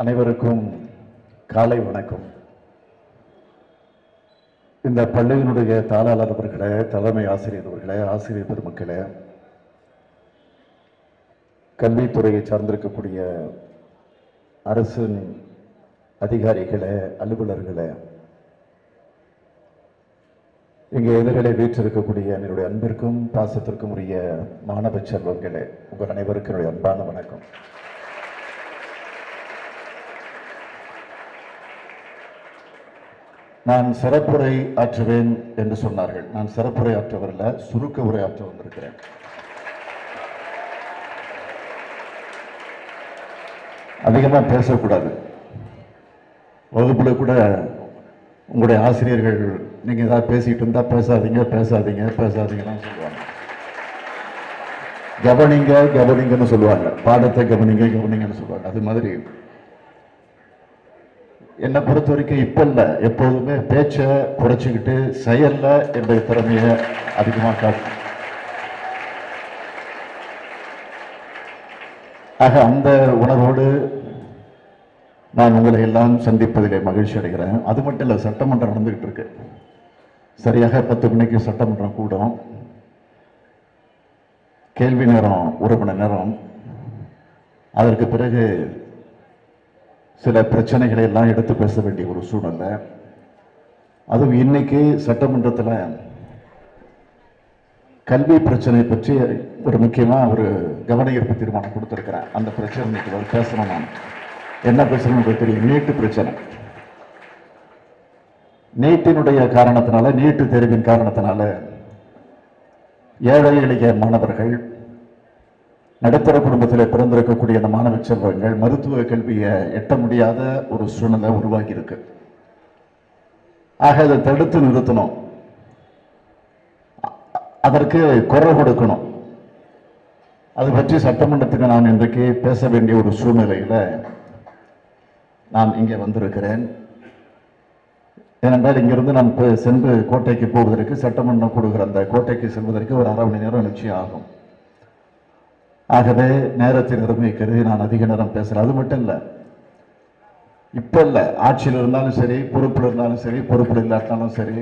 அனைவருக்கும் காலை வணக்கம் இந்த பள்ளியினுடைய தாளாளர் அவர்களே தலைமை ஆசிரியர் அவர்களே ஆசிரியர் பெருமக்களே கல்வித்துறையை சார்ந்திருக்கக்கூடிய அரசின் அதிகாரிகளே அலுவலர்களே இங்கே எதிர்களை வீற்றிருக்கக்கூடிய என்னுடைய அன்பிற்கும் பாசத்திற்கும் உரிய மாணவ செல்வங்களே உங்கள் அனைவருக்கும் என்னுடைய அன்பான வணக்கம் நான் சிறப்புரை ஆற்றுவேன் என்று சொன்னார்கள் நான் சிறப்புரை ஆற்றவரில்ல சுருக்க உரை ஆற்ற வந்திருக்கிறேன் அதிகமாக பேசக்கூடாது வகுப்புல கூட உங்களுடைய ஆசிரியர்கள் நீங்கள் ஏதாவது பேசிட்டு இருந்தா பேசாதீங்க பேசாதீங்க பேசாதீங்கன்னு சொல்லுவாங்க கவனிங்க கவனிங்கன்னு சொல்லுவாங்க பாடத்தை கவனிங்க கவனிங்கன்னு சொல்லுவாங்க அது மாதிரி என்னை பொறுத்த வரைக்கும் இப்ப இல்ல எப்போதுமே பேச்சை குறைச்சிக்கிட்டு செயல்ல என்னுடைய திறமையை அதிகமாக காட்டும் ஆக அந்த உணர்வோடு நான் உங்களை எல்லாம் சந்திப்பதிலே மகிழ்ச்சி அடைகிறேன் அது மட்டும் இல்லை சட்டமன்றம் நடந்துகிட்டு இருக்கு சரியாக பத்து மணிக்கு சட்டமன்றம் கூடும் கேள்வி நேரம் ஒரு மணி நேரம் அதற்கு பிறகு சில பிரச்சனைகளை எல்லாம் எடுத்து பேச வேண்டிய ஒரு சூழ்நிலை அதுவும் இன்னைக்கு சட்டமன்றத்தில் கல்வி பிரச்சனை பற்றி ஒரு முக்கியமாக ஒரு கவன ஈர்ப்பு தீர்மானம் கொடுத்துருக்கிறேன் அந்த பிரச்சனை இன்னைக்கு ஒரு பேசணும் நான் என்ன பிரச்சனை உங்களுக்கு தெரியும் நீட்டு பிரச்சனை நீட்டினுடைய காரணத்தினால நீட்டு தேர்வின் காரணத்தினால ஏழை எளிய மாணவர்கள் நடுத்தர குடும்பத்தில் பிறந்திருக்கக்கூடிய அந்த மாணவ செல்வங்கள் மருத்துவ கல்வியை எட்ட முடியாத ஒரு சூழ்நிலை உருவாகி இருக்கு ஆக அதை தடுத்து நிறுத்தணும் அ- அதற்கு குரல் கொடுக்கணும் அது பற்றி சட்டமன்றத்துக்கு நான் இன்றைக்கு பேச வேண்டிய ஒரு சூழ்நிலையில நான் இங்கே வந்திருக்கிறேன் ஏனென்றால் இங்கிருந்து நான் போய் சென்று கோட்டைக்கு போவதற்கு சட்டமன்றம் கொடுக்கிற அந்த கோட்டைக்கு செல்வதற்கு ஒரு அரை மணி நேரம் நிச்சயம் ஆகும் ஆகவே நேரத்தின் அருமை கருதி நான் அதிக நேரம் பேசுறேன் அது மட்டும் இல்லை இப்ப இல்லை ஆட்சியில் இருந்தாலும் சரி பொறுப்பில் இருந்தாலும் சரி பொறுப்பில் இல்லாட்டாலும் சரி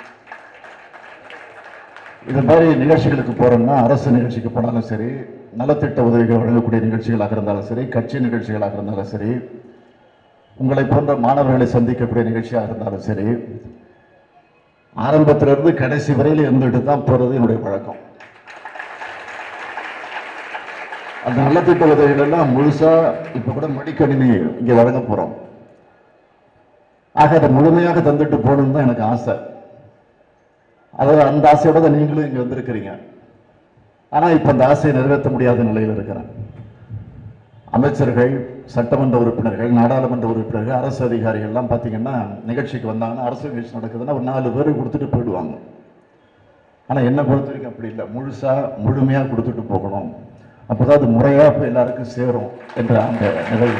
இது மாதிரி நிகழ்ச்சிகளுக்கு போறோம்னா அரசு நிகழ்ச்சிக்கு போனாலும் சரி நலத்திட்ட உதவிகள் வழங்கக்கூடிய நிகழ்ச்சிகளாக இருந்தாலும் சரி கட்சி நிகழ்ச்சிகளாக இருந்தாலும் சரி உங்களை போன்ற மாணவர்களை சந்திக்கக்கூடிய நிகழ்ச்சியாக இருந்தாலும் சரி ஆரம்பத்திலிருந்து கடைசி வரையில் இருந்துட்டு தான் போறது என்னுடைய பழக்கம் அந்த நலத்திட்ட உதவிகள் எல்லாம் முழுசா இப்ப கூட மடிக்கணினி இங்க வழங்க போறோம் ஆக அதை முழுமையாக தந்துட்டு போகணும்னு தான் எனக்கு ஆசை அதாவது அந்த ஆசையோட தான் நீங்களும் இங்க வந்திருக்கிறீங்க ஆனா இப்ப அந்த ஆசையை நிறைவேற்ற முடியாத நிலையில் இருக்கிறேன் அமைச்சர்கள் சட்டமன்ற உறுப்பினர்கள் நாடாளுமன்ற உறுப்பினர்கள் அரசு அதிகாரிகள் எல்லாம் பார்த்தீங்கன்னா நிகழ்ச்சிக்கு வந்தாங்கன்னா அரசு நிகழ்ச்சி நடக்குதுன்னா ஒரு நாலு பேர் கொடுத்துட்டு போயிடுவாங்க ஆனா என்ன பொறுத்த வரைக்கும் அப்படி இல்லை முழுசா முழுமையா கொடுத்துட்டு போகணும் அப்போதான் அது முறையா போய் எல்லாருக்கும் சேரும் என்ற அந்த நிலையில்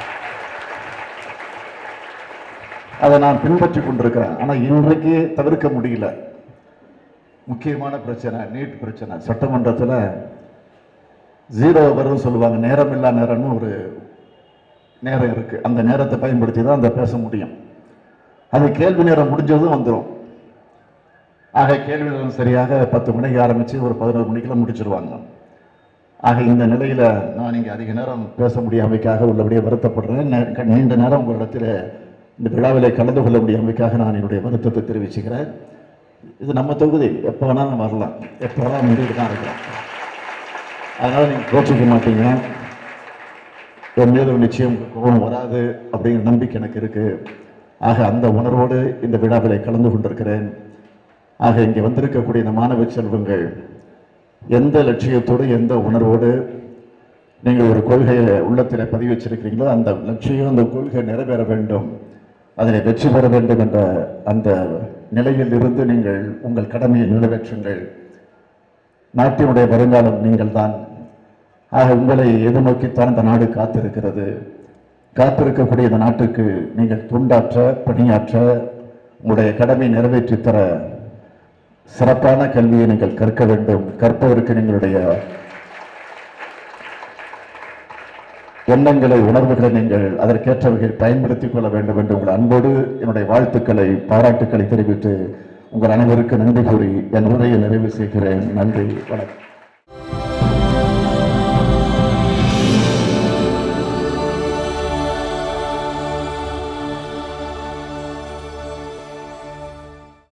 அதை நான் பின்பற்றி கொண்டிருக்கிறேன் ஆனா இன்றைக்கு தவிர்க்க முடியல முக்கியமான பிரச்சனை நீட் பிரச்சனை சட்டமன்றத்துல ஜீரோ வரும் சொல்லுவாங்க நேரம் இல்லா நேரம்னு ஒரு நேரம் இருக்கு அந்த நேரத்தை பயன்படுத்தி தான் அந்த பேச முடியும் அது கேள்வி நேரம் முடிஞ்சதும் வந்துடும் ஆக கேள்வி நேரம் சரியாக பத்து மணிக்கு ஆரம்பிச்சு ஒரு பதினோரு மணிக்கெல்லாம் முடிச்சிருவாங்க ஆக இந்த நிலையில நான் இங்கே அதிக நேரம் பேச முடியாமைக்காக உள்ளபடியே வருத்தப்படுறேன் நே- நீண்ட நேரம் உங்களிடத்தில் இந்த விழாவிலே கலந்து கொள்ள முடியாமைக்காக நான் என்னுடைய வருத்தத்தை தெரிவிச்சுக்கிறேன் இது நம்ம தொகுதி எப்போ வேணாலும் வரலாம் எப்போ வேணாலும் முடிவு தான் இருக்கிறோம் அதனால நீங்க கோச்சிக்க மாட்டீங்க என் மீது நிச்சயம் கோபம் வராது அப்படிங்கிற நம்பிக்கை எனக்கு இருக்கு ஆக அந்த உணர்வோடு இந்த விழாவிலே கலந்து கொண்டிருக்கிறேன் ஆக இங்கே வந்திருக்கக்கூடிய இந்த மாணவ செல்வங்கள் எந்த லட்சியத்தோடு எந்த உணர்வோடு நீங்கள் ஒரு கொள்கையை உள்ளத்தில் பதிவு வச்சிருக்கிறீங்களோ அந்த லட்சியம் அந்த கொள்கை நிறைவேற வேண்டும் அதில் வெற்றி பெற வேண்டும் என்ற அந்த நிலையில் இருந்து நீங்கள் உங்கள் கடமையை நிறைவேற்றுங்கள் நாட்டினுடைய வருங்காலம் நீங்கள் தான் ஆக உங்களை எதிர்நோக்கித்தான் இந்த நாடு காத்திருக்கிறது காத்திருக்கக்கூடிய இந்த நாட்டுக்கு நீங்கள் தொண்டாற்ற பணியாற்ற உங்களுடைய கடமை நிறைவேற்றித் தர சிறப்பான கல்வியை நீங்கள் கற்க வேண்டும் கற்பதற்கு நீங்களுடைய எண்ணங்களை உணர்வுகளை நீங்கள் அதற்கேற்ற வகையில் பயன்படுத்திக் கொள்ள வேண்டும் என்று உங்கள் அன்போடு என்னுடைய வாழ்த்துக்களை பாராட்டுக்களை தெரிவித்து உங்கள் அனைவருக்கும் நன்றி கூறி என் உரையை நிறைவு செய்கிறேன் நன்றி வணக்கம்